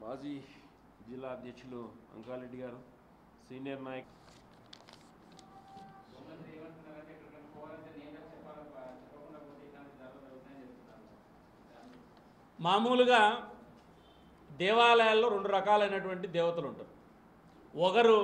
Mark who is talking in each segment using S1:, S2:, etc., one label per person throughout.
S1: మాజీ జిల్లా అధ్యక్షులు అంకారెడ్డి గారు సీనియర్ నాయక్
S2: ముఖ్యమంత్రి ఏమంటున్నారంటే ఎక్కడికైనా పోవాలంటే నేనే చెప్పాలి చెప్పకుండా పోతే ఇట్లాంటి జరగదు జరుగుతాయని చెప్తున్నారు దాన్ని
S3: మామూలుగా దేవాలయాల్లో రెండు రకాలైనటువంటి దేవతలు ఉంటారు ఒకరు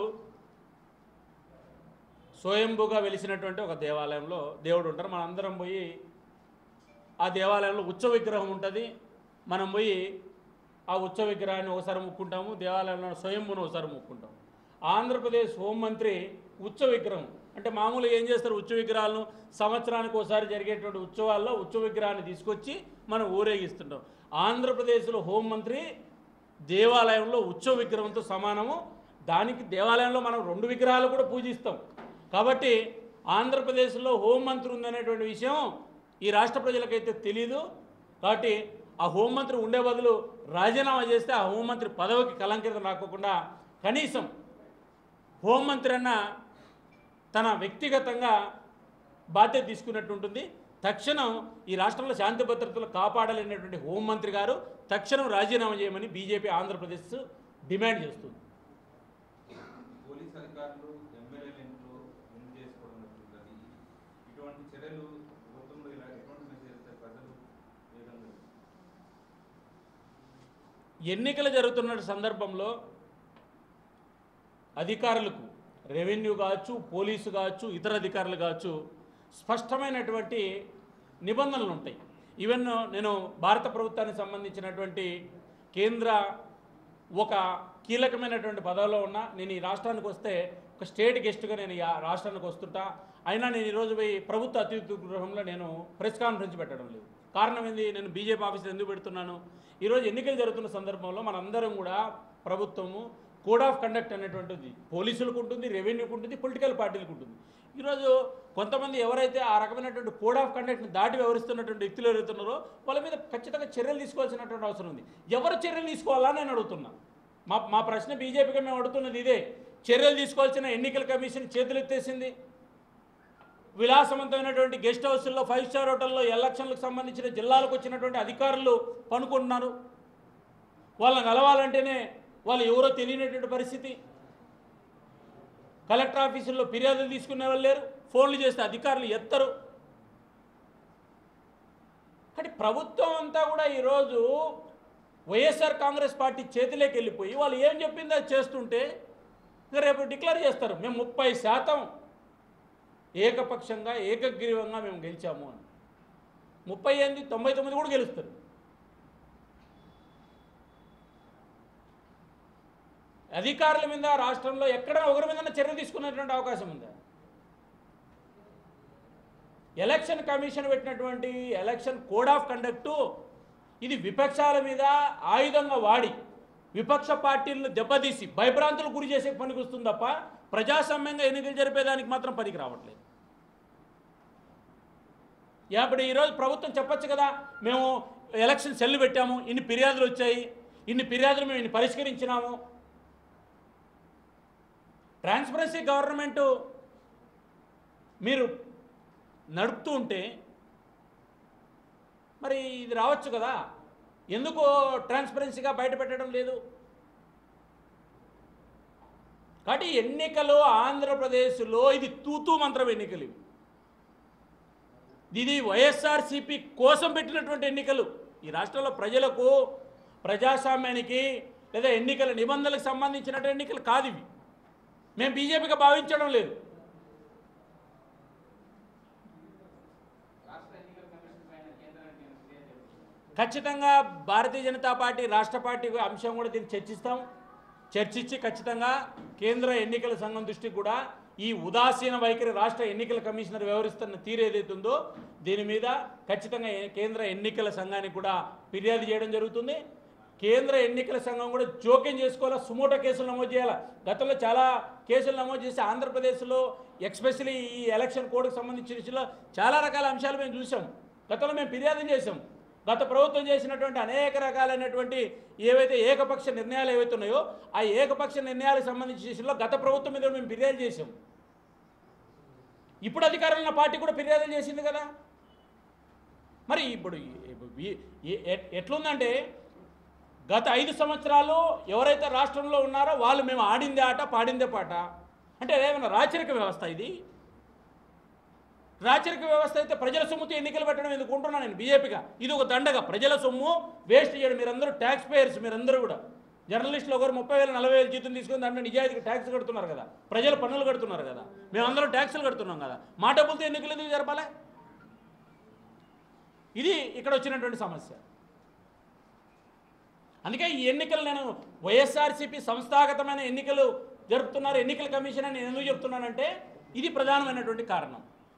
S3: స్వయంభుగా వెలిసినటువంటి ఒక దేవాలయంలో దేవుడు ఉంటారు మనం అందరం పోయి ఆ దేవాలయంలో ఉత్సవ విగ్రహం ఉంటుంది మనం పోయి ఆ ఉత్సవ విగ్రహాన్ని ఒకసారి ముక్కుంటాము దేవాలయంలో స్వయంభును ఒకసారి ముక్కుంటాము ఆంధ్రప్రదేశ్ హోంమంత్రి ఉత్సవ విగ్రహం అంటే మామూలుగా ఏం చేస్తారు ఉత్సవ విగ్రహాలను సంవత్సరానికి ఒకసారి జరిగేటువంటి ఉత్సవాల్లో ఉత్సవ విగ్రహాన్ని తీసుకొచ్చి మనం ఊరేగిస్తుంటాం ఆంధ్రప్రదేశ్లో హోంమంత్రి దేవాలయంలో ఉత్సవ విగ్రహంతో సమానము దానికి దేవాలయంలో మనం రెండు విగ్రహాలు కూడా పూజిస్తాం కాబట్టి ఆంధ్రప్రదేశ్లో హోంమంత్రి ఉందనేటువంటి విషయం ఈ రాష్ట్ర ప్రజలకైతే తెలీదు కాబట్టి ఆ హోంమంత్రి ఉండే బదులు రాజీనామా చేస్తే ఆ హోంమంత్రి పదవికి కలంకితం రాకోకుండా కనీసం హోంమంత్రి అన్న తన వ్యక్తిగతంగా బాధ్యత తీసుకున్నట్టు ఉంటుంది తక్షణం ఈ రాష్ట్రంలో శాంతి భద్రతలు కాపాడాలనేటువంటి హోంమంత్రి గారు తక్షణం రాజీనామా చేయమని బీజేపీ ఆంధ్రప్రదేశ్ డిమాండ్ చేస్తుంది
S4: పోలీస్ అధికారులు ఎమ్మెల్యేల ఇంట్లో ముందు చేసుకోవడం జరుగుతుంది ఇటువంటి చర్యలు ప్రభుత్వంలో ఇలా ఎటువంటి మెసేజ్ ఇస్తే ప్రజలు ఏ విధంగా
S3: ఎన్నికలు జరుగుతున్న సందర్భంలో అధికారులకు రెవెన్యూ కావచ్చు పోలీసు కావచ్చు ఇతర అధికారులు కావచ్చు స్పష్టమైనటువంటి నిబంధనలు ఉంటాయి ఈవెన్ నేను భారత ప్రభుత్వానికి సంబంధించినటువంటి కేంద్ర ఒక కీలకమైనటువంటి పదవిలో ఉన్నా నేను ఈ రాష్ట్రానికి వస్తే ఒక స్టేట్ గెస్ట్గా నేను ఈ రాష్ట్రానికి వస్తుంటా అయినా నేను ఈరోజు పోయి ప్రభుత్వ అతిథి గృహంలో నేను ప్రెస్ కాన్ఫరెన్స్ పెట్టడం లేదు కారణం ఏంది నేను బీజేపీ ఆఫీసులో ఎందుకు పెడుతున్నాను ఈరోజు ఎన్నికలు జరుగుతున్న సందర్భంలో మనందరం కూడా ప్రభుత్వము కోడ్ ఆఫ్ కండక్ట్ అనేటువంటిది పోలీసులకు ఉంటుంది రెవెన్యూకి ఉంటుంది పొలిటికల్ పార్టీలకు ఉంటుంది ఈరోజు కొంతమంది ఎవరైతే ఆ రకమైనటువంటి కోడ్ ఆఫ్ కండక్ట్ని దాటి వ్యవహరిస్తున్నటువంటి వ్యక్తులు ఎవరుతున్నారో వాళ్ళ మీద ఖచ్చితంగా చర్యలు తీసుకోవాల్సినటువంటి అవసరం ఉంది ఎవరు చర్యలు తీసుకోవాలా నేను అడుగుతున్నా మా మా ప్రశ్న బీజేపీగా మేము అడుగుతున్నది ఇదే చర్యలు తీసుకోవాల్సిన ఎన్నికల కమిషన్ చేతులెత్తేసింది విలాసవంతమైనటువంటి గెస్ట్ హౌస్ల్లో ఫైవ్ స్టార్ హోటల్లో ఎలక్షన్లకు సంబంధించిన జిల్లాలకు వచ్చినటువంటి అధికారులు పనుకుంటున్నారు వాళ్ళని కలవాలంటేనే వాళ్ళు ఎవరో తెలియనటువంటి పరిస్థితి కలెక్టర్ ఆఫీసుల్లో ఫిర్యాదులు తీసుకునే వాళ్ళు లేరు ఫోన్లు చేస్తే అధికారులు ఎత్తరు కానీ ప్రభుత్వం అంతా కూడా ఈరోజు వైఎస్ఆర్ కాంగ్రెస్ పార్టీ చేతిలోకి వెళ్ళిపోయి వాళ్ళు ఏం చెప్పిందో అది చేస్తుంటే ఇంకా రేపు డిక్లేర్ చేస్తారు మేము ముప్పై శాతం ఏకపక్షంగా ఏకగ్రీవంగా మేము గెలిచాము అని ముప్పై ఎనిమిది తొంభై తొమ్మిది కూడా గెలుస్తారు అధికారుల మీద రాష్ట్రంలో ఎక్కడ ఒకరి మీద చర్య తీసుకునేటువంటి అవకాశం ఉందా ఎలక్షన్ కమిషన్ పెట్టినటువంటి ఎలక్షన్ కోడ్ ఆఫ్ కండక్టు ఇది విపక్షాల మీద ఆయుధంగా వాడి విపక్ష పార్టీలను దెబ్బతీసి భయభ్రాంతులు గురి చేసే పనికి వస్తుంది తప్ప ప్రజాస్వామ్యంగా ఎన్నికలు జరిపేదానికి మాత్రం పనికి రావట్లేదు ఇప్పుడు ఈరోజు ప్రభుత్వం చెప్పొచ్చు కదా మేము ఎలక్షన్ సెల్ పెట్టాము ఇన్ని ఫిర్యాదులు వచ్చాయి ఇన్ని ఫిర్యాదులు మేము ఇన్ని పరిష్కరించినాము ట్రాన్స్పరెన్సీ గవర్నమెంటు మీరు నడుపుతూ ఉంటే మరి ఇది రావచ్చు కదా ఎందుకు ట్రాన్స్పరెన్సీగా బయట పెట్టడం లేదు కాబట్టి ఎన్నికలు ఆంధ్రప్రదేశ్లో ఇది తూతూ మంత్రం ఎన్నికలు ఇవి ఇది వైఎస్ఆర్సీపీ కోసం పెట్టినటువంటి ఎన్నికలు ఈ రాష్ట్రంలో ప్రజలకు ప్రజాస్వామ్యానికి లేదా ఎన్నికల నిబంధనలకు సంబంధించినటువంటి ఎన్నికలు కాదు ఇవి మేము బీజేపీగా భావించడం లేదు
S2: రాష్ట్ర ఎన్నికల కమిషన్ పైన కేంద్రానికి నేను ఫిర్యాదు చేస్తున్నాను
S3: ఖచ్చితంగా భారతీయ జనతా పార్టీ రాష్ట్ర పార్టీ అంశం కూడా దీన్ని చర్చిస్తాం చర్చించి ఖచ్చితంగా కేంద్ర ఎన్నికల సంఘం దృష్టికి కూడా ఈ ఉదాసీన వైఖరి రాష్ట్ర ఎన్నికల కమిషనర్ వ్యవహరిస్తున్న తీరు ఏదైతుందో దీని మీద ఖచ్చితంగా ఏ- కేంద్ర ఎన్నికల సంఘానికి కూడా ఫిర్యాదు చేయడం జరుగుతుంది కేంద్ర ఎన్నికల సంఘం కూడా జోక్యం చేసుకోవాలా సుమోటో కేసులు నమోదు చేయాలి గతంలో చాలా కేసులు నమోదు చేసి ఆంధ్రప్రదేశ్లో ఎక్స్పెషలీ ఈ ఎలక్షన్ కోడ్కి సంబంధించిన విషయంలో చాలా రకాల అంశాలు మేము చూసాం గతంలో మేము ఫిర్యాదు చేసాం గత ప్రభుత్వం చేసినటువంటి అనేక రకాలైనటువంటి ఏవైతే ఏకపక్ష నిర్ణయాలు ఏవైతే ఉన్నాయో ఆ ఏకపక్ష నిర్ణయాలకు సంబంధించిన విషయంలో గత ప్రభుత్వం మీద మేము ఫిర్యాదు చేసాం ఇప్పుడు అధికారంలో ఉన్న పార్టీ కూడా ఫిర్యాదులు చేసింది కదా మరి ఇప్పుడు ఈ- ఈ- ఎ- ఎట్లుందంటే గత ఐదు సంవత్సరాలు ఎవరైతే రాష్ట్రంలో ఉన్నారో వాళ్ళు మేము ఆడిందే ఆట పాడిందే పాట అంటే ఏమైనా రాచరిక వ్యవస్థ ఇది రాచరిక వ్యవస్థ అయితే ప్రజల సొమ్ముతో ఎన్నికలు పెట్టడం ఎందుకు ఉంటున్నాను నేను బీజేపీగా ఇది ఒక దండగా ప్రజల సొమ్ము వేస్ట్ చేయడం మీరందరూ ట్యాక్స్ పేయర్స్ మీరందరూ కూడా జర్నలిస్టులు ఒకరు ముప్పై వేలు నలభై వేలు జీతం తీసుకొని దాంట్లో నిజాయితీగా ట్యాక్స్ కడుతున్నారు కదా ప్రజలు పన్నులు కడుతున్నారు కదా మేమందరం ట్యాక్సులు కడుతున్నాం కదా మా డబ్బులతో ఎన్నికలు ఎందుకు జరపాలి ఇది ఇక్కడ వచ్చినటువంటి సమస్య అందుకే ఈ ఎన్నికలు నేను వైఎస్ఆర్సీపీ సంస్థాగతమైన ఎన్నికలు జరుపుతున్నారు ఎన్నికల కమిషన్ అని నేను ఎందుకు చెప్తున్నానంటే ఇది ప్రధానమైనటువంటి కారణం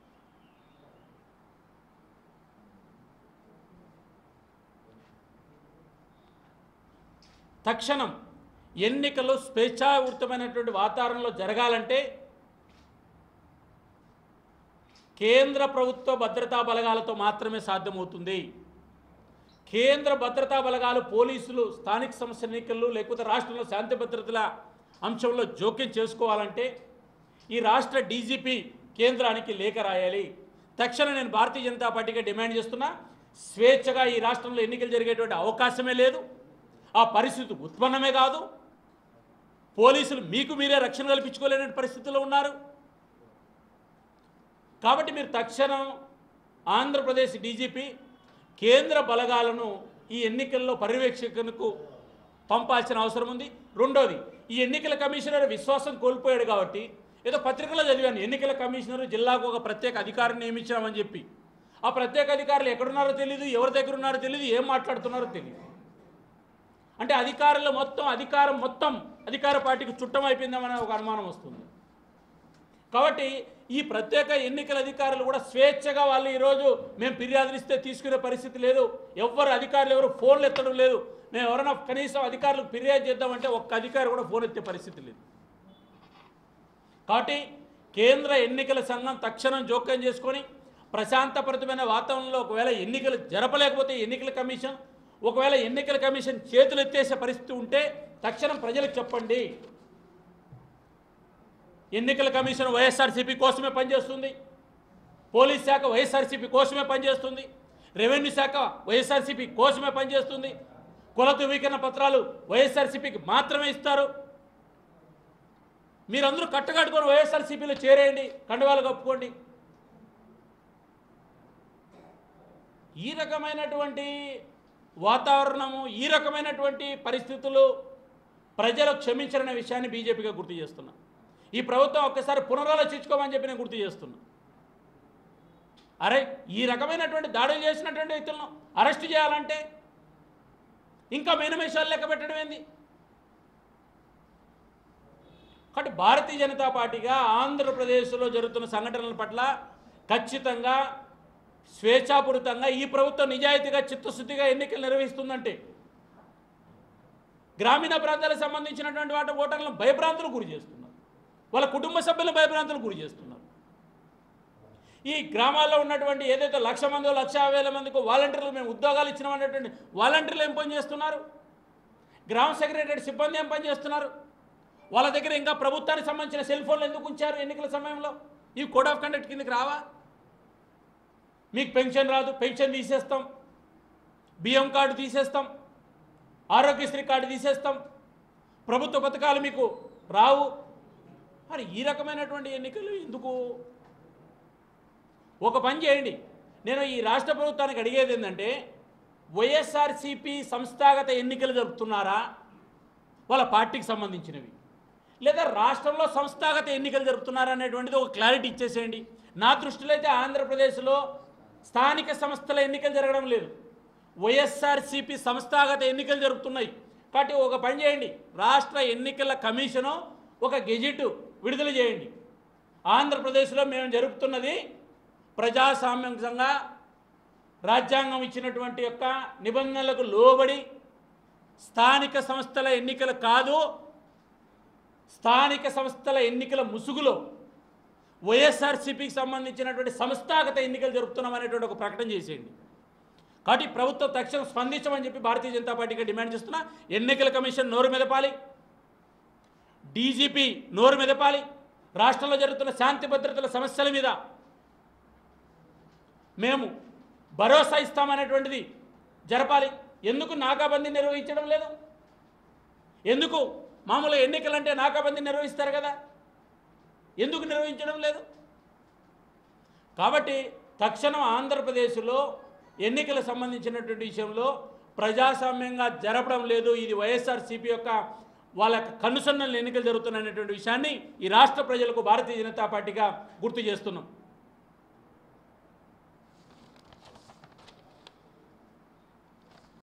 S3: తక్షణం ఎన్నికలు స్వేచ్ఛావృతమైనటువంటి వాతావరణంలో జరగాలంటే కేంద్ర ప్రభుత్వ భద్రతా బలగాలతో మాత్రమే సాధ్యమవుతుంది కేంద్ర భద్రతా బలగాలు పోలీసులు స్థానిక సంస్థ ఎన్నికలు లేకపోతే రాష్ట్రంలో శాంతి భద్రతల అంశంలో జోక్యం చేసుకోవాలంటే ఈ రాష్ట్ర డీజీపీ కేంద్రానికి లేఖ రాయాలి తక్షణం నేను భారతీయ జనతా పార్టీగా డిమాండ్ చేస్తున్నా స్వేచ్ఛగా ఈ రాష్ట్రంలో ఎన్నికలు జరిగేటువంటి అవకాశమే లేదు ఆ పరిస్థితి ఉత్పన్నమే కాదు పోలీసులు మీకు మీరే రక్షణ కల్పించుకోలేని పరిస్థితిలో ఉన్నారు కాబట్టి మీరు తక్షణం ఆంధ్రప్రదేశ్ డీజీపీ కేంద్ర బలగాలను ఈ ఎన్నికల్లో పర్యవేక్షకులకు పంపాల్సిన అవసరం ఉంది రెండోది ఈ ఎన్నికల కమిషనర్ విశ్వాసం కోల్పోయాడు కాబట్టి ఏదో పత్రికలో చదివాను ఎన్నికల కమిషనర్ జిల్లాకు ఒక ప్రత్యేక అధికారిని నియమించామని చెప్పి ఆ ప్రత్యేక అధికారులు ఎక్కడున్నారో తెలియదు ఎవరి దగ్గర ఉన్నారో తెలియదు ఏం మాట్లాడుతున్నారో తెలియదు అంటే అధికారులు మొత్తం అధికారం మొత్తం అధికార పార్టీకి చుట్టం అయిపోయిందామనే ఒక అనుమానం వస్తుంది కాబట్టి ఈ ప్రత్యేక ఎన్నికల అధికారులు కూడా స్వేచ్ఛగా వాళ్ళు ఈరోజు మేము ఫిర్యాదులు ఇస్తే తీసుకునే పరిస్థితి లేదు ఎవ్వరు అధికారులు ఎవరు ఫోన్లు ఎత్తడం లేదు మేము ఎవరైనా కనీసం అధికారులకు ఫిర్యాదు చేద్దామంటే ఒక్క అధికారి కూడా ఫోన్ ఎత్తే పరిస్థితి లేదు కాబట్టి కేంద్ర ఎన్నికల సంఘం తక్షణం జోక్యం చేసుకొని ప్రశాంతపరితమైన వాతావరణంలో ఒకవేళ ఎన్నికలు జరపలేకపోతే ఎన్నికల కమిషన్ ఒకవేళ ఎన్నికల కమిషన్ చేతులు ఎత్తేసే పరిస్థితి ఉంటే తక్షణం ప్రజలకు చెప్పండి ఎన్నికల కమిషన్ వైఎస్ఆర్సీపీ కోసమే పనిచేస్తుంది పోలీస్ శాఖ వైఎస్ఆర్సీపీ కోసమే పనిచేస్తుంది రెవెన్యూ శాఖ వైఎస్ఆర్సీపీ కోసమే పనిచేస్తుంది కుల ధృవీకరణ పత్రాలు వైఎస్ఆర్సీపీకి మాత్రమే ఇస్తారు మీరందరూ కట్టకట్టుకొని వైఎస్ఆర్సీపీలో చేరేయండి కండువాలు కప్పుకోండి ఈ రకమైనటువంటి వాతావరణము ఈ రకమైనటువంటి పరిస్థితులు ప్రజలు క్షమించరనే విషయాన్ని బీజేపీగా గుర్తు చేస్తున్నా ఈ ప్రభుత్వం ఒక్కసారి పునరాలోచించుకోమని చెప్పి నేను గుర్తు చేస్తున్నా అరే ఈ రకమైనటువంటి దాడులు చేసినటువంటి వ్యక్తులను అరెస్ట్ చేయాలంటే ఇంకా మేనమేషాలు లెక్క పెట్టడం ఏంది కాబట్టి భారతీయ జనతా పార్టీగా ఆంధ్రప్రదేశ్లో జరుగుతున్న సంఘటనల పట్ల ఖచ్చితంగా స్వేచ్ఛాపూరితంగా ఈ ప్రభుత్వం నిజాయితీగా చిత్తశుద్ధిగా ఎన్నికలు నిర్వహిస్తుందంటే గ్రామీణ ప్రాంతాలకు సంబంధించినటువంటి వాటి ఓటర్లను భయభ్రాంతులకు గురి చేస్తున్నారు వాళ్ళ కుటుంబ సభ్యులను భయభ్రాంతులకు గురి చేస్తున్నారు ఈ గ్రామాల్లో ఉన్నటువంటి ఏదైతే లక్ష మందో లక్ష యాభై వేల మందికి వాలంటీర్లు మేము ఉద్యోగాలు ఇచ్చినామనేటువంటి వాలంటీర్లు ఏం పని చేస్తున్నారు గ్రామ సెక్రటరీ సిబ్బంది ఏం పని చేస్తున్నారు వాళ్ళ దగ్గర ఇంకా ప్రభుత్వానికి సంబంధించిన సెల్ ఫోన్లు ఎందుకు ఉంచారు ఎన్నికల సమయంలో ఇవి కోడ్ ఆఫ్ కండక్ట్ కిందకి రావా మీకు పెన్షన్ రాదు పెన్షన్ తీసేస్తాం బియ్యం కార్డు తీసేస్తాం ఆరోగ్యశ్రీ కార్డు తీసేస్తాం ప్రభుత్వ పథకాలు మీకు రావు మరి ఈ రకమైనటువంటి ఎన్నికలు ఎందుకు ఒక పని చేయండి నేను ఈ రాష్ట్ర ప్రభుత్వానికి అడిగేది ఏంటంటే వైఎస్ఆర్సీపీ సంస్థాగత ఎన్నికలు జరుపుతున్నారా వాళ్ళ పార్టీకి సంబంధించినవి లేదా రాష్ట్రంలో సంస్థాగత ఎన్నికలు జరుపుతున్నారా అనేటువంటిది ఒక క్లారిటీ ఇచ్చేసేయండి నా దృష్టిలో అయితే ఆంధ్రప్రదేశ్లో స్థానిక సంస్థల ఎన్నికలు జరగడం లేదు వైఎస్ఆర్సీపీ సంస్థాగత ఎన్నికలు జరుపుతున్నాయి కాబట్టి ఒక పని చేయండి రాష్ట్ర ఎన్నికల కమిషను ఒక గెజిట్ విడుదల చేయండి ఆంధ్రప్రదేశ్లో మేము జరుపుతున్నది ప్రజాస్వామ్యంగా రాజ్యాంగం ఇచ్చినటువంటి యొక్క నిబంధనలకు లోబడి స్థానిక సంస్థల ఎన్నికలు కాదు స్థానిక సంస్థల ఎన్నికల ముసుగులో వైఎస్ఆర్సీపీకి సంబంధించినటువంటి సంస్థాగత ఎన్నికలు జరుపుతున్నాం అనేటువంటి ఒక ప్రకటన చేసేయండి కాబట్టి ప్రభుత్వం తక్షణం స్పందించమని చెప్పి భారతీయ జనతా పార్టీగా డిమాండ్ చేస్తున్నా ఎన్నికల కమిషన్ నోరు మెదపాలి డీజీపీ నోరు మెదపాలి రాష్ట్రంలో జరుగుతున్న శాంతి భద్రతల సమస్యల మీద మేము భరోసా ఇస్తామనేటువంటిది జరపాలి ఎందుకు నాకాబందీ నిర్వహించడం లేదు ఎందుకు మామూలు ఎన్నికలంటే నాకాబందీ నిర్వహిస్తారు కదా ఎందుకు నిర్వహించడం లేదు కాబట్టి తక్షణం ఆంధ్రప్రదేశ్లో ఎన్నికలకు సంబంధించినటువంటి విషయంలో ప్రజాస్వామ్యంగా జరపడం లేదు ఇది వైఎస్ఆర్సీపీ యొక్క వాళ్ళ యొక్క కనుసన్నలు ఎన్నికలు జరుగుతున్నటువంటి విషయాన్ని ఈ రాష్ట్ర ప్రజలకు భారతీయ జనతా పార్టీగా గుర్తు చేస్తున్నాం